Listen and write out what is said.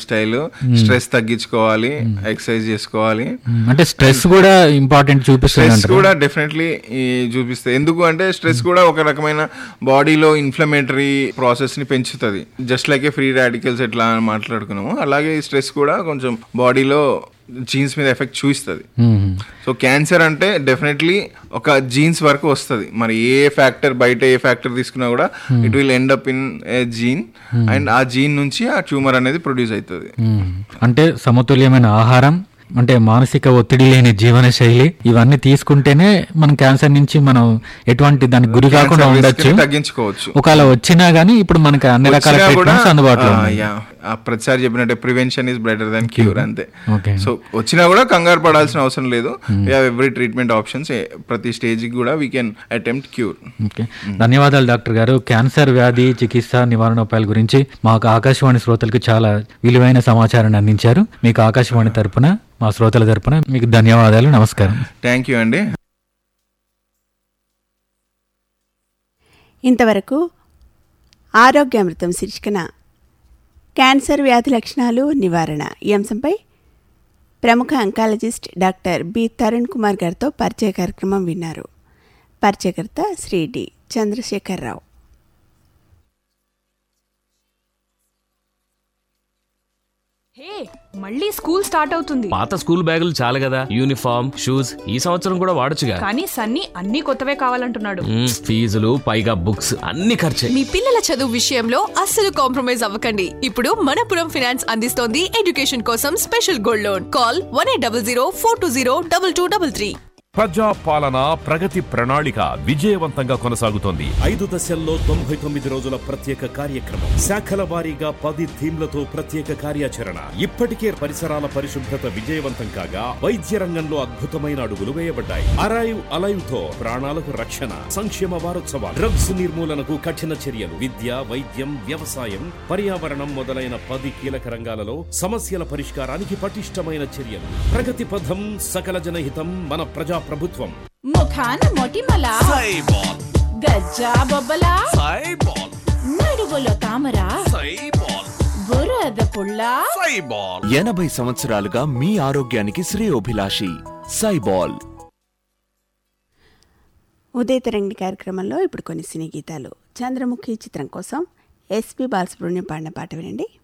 Style stress తగ్గించుకోవాలి exercise చేసుకోవాలి మ్మ్. అంటే స్ట్రెస్ కూడా ఇంపార్టెంట్ చూపిస్తుంది స్ట్రెస్ అంటారు కూడా డెఫినెట్లీ చూపిస్తుంది ఎందుకు అంటే స్ట్రెస్ కూడా ఒక రకమైన బాడీలో ఇన్ఫ్లమేటరీ ప్రాసెస్ ని పెంచుతుంది జస్ట్ లైక్ ఫ్రీ రాడికల్స్ ఎట్లా అని మాట్లాడుకున్నాము అలాగే ఈ స్ట్రెస్ కూడా కొంచెం బాడీలో జీన్స్ మీద ఎఫెక్ట్ చూపిస్తుంది మ్మ్. సో క్యాన్సర్ అంటే డెఫినెట్లీ ఒక జీన్స్ వరకు వస్తుంది మరి ఏ ఫ్యాక్టర్ బయట ఏ ఫ్యాక్టర్ తీసుకున్నా కూడా it will end up in a gene and ఆ జీన్ నుంచి ఆ ట్యూమర్ అనేది ప్రొడ్యూస్ అవుతుంది మ్మ్. అంటే సమతుల్యమైన ఆహారం అంటే మానసిక ఒత్తిడి లేని జీవన శైలి ఇవన్నీ తీసుకుంటేనే మనం క్యాన్సర్ నుంచి మనం ఎటువంటి దానికి గురి కాకుండా Cancer risk ఉండొచ్చు ని తగ్గించుకోవచ్చు ఒకవేళ వచ్చినా గానీ ఇప్పుడు మనకి అన్ని రకాల వచ్చినా కూడా ట్రీట్మెంట్స్ అందుబాటులో ఆ, ఉన్నాయి yeah. ఆ ప్రతిసారి చెప్పినట్టే prevention is better than cure అంతే ఓకే సో వచ్చినా కూడా కంగారు పడాల్సిన అవసరం లేదు we have every treatment options ప్రతి స్టేజ్ కూడా we can attempt cure okay ధన్యవాదాలు డాక్టర్ గారు క్యాన్సర్ వ్యాధి చికిత్స నివారణోపాయాల గురించి మాకు ఆకాశవాణి శ్రోతలకు చాలా విలువైన సమాచారాన్ని అందించారు మీకు ఆకాశవాణి తరపున మా శ్రోతల తరపున మీకు ధన్యవాదాలు నమస్కారం థ్యాంక్ యూ అండి ఇంతవరకు ఆరోగ్యామృతం శీర్షికన క్యాన్సర్ వ్యాధి లక్షణాలు నివారణ ఈ అంశంపై ప్రముఖ oncologist doctor B Tarun Kumar గారితో పరిచయ కార్యక్రమం విన్నారు పరిచయకర్త శ్రీ డి చంద్రశేఖరరావు హే మళ్ళీ స్కూల్ స్టార్ట్ అవుతుంది పాత స్కూల్ బ్యాగులు చాలు కదా యూనిఫామ్ షూస్ ఈ సంవత్సరం కూడా వాడొచ్చుగా కానీ సన్నీ అన్ని కొత్తవే కావాలంటున్నాడు మ్మ్, ఫీజులు పైగా బుక్స్ అన్ని ఖర్చే మీ పిల్లల చదువు విషయంలో అస్సలు కాంప్రమైజ్ అవ్వకండి ఇప్పుడు మనపురం ఫైనాన్స్ అందిస్తోంది ఎడ్యుకేషన్ కోసం special gold loan call one eight double zero four two zero double two double three ప్రజా పాలన ప్రగతి ప్రణాళిక విజయవంతంగా కొనసాగుతోంది ఐదు దశల్లో తొంభై తొమ్మిది రోజుల ప్రత్యేక కార్యక్రమం శాఖల వారీగా పది థీమ్లతో ప్రత్యేక కార్యాచరణ ఇప్పటికే పరిసరాల పరిశుభ్రత విజయవంతం కాగా వైద్య రంగంలో అద్భుతమైన అడుగులు వేయబడ్డాయి అరైవ్ అలైవ్ తో ప్రాణాలకు రక్షణ సంక్షేమ వారోత్సవాలు డ్రగ్స్ నిర్మూలనకు కఠిన చర్యలు విద్య వైద్యం వ్యవసాయం పర్యావరణం మొదలైన పది కీలక రంగాలలో సమస్యల పరిష్కారానికి పటిష్టమైన చర్యలు ప్రగతి పథం సకల జనహితం మన ప్రజా ప్రభుత్వం ముఖాన మొటిమల గజ్జా బొబ్బల నడువులో తామర బురద పుల్ల ఎనభై సంవత్సరాలుగా మీ ఆరోగ్యానికి శ్రేయోభిలాషి సైబాల్ ఉదయ తరంగిణి కార్యక్రమంలో ఇప్పుడు కొన్ని సినీ గీతాలు చంద్రముఖి చిత్రం కోసం ఎస్పి బాలసుబ్రహ్మణ్యం పాడిన పాట వినండి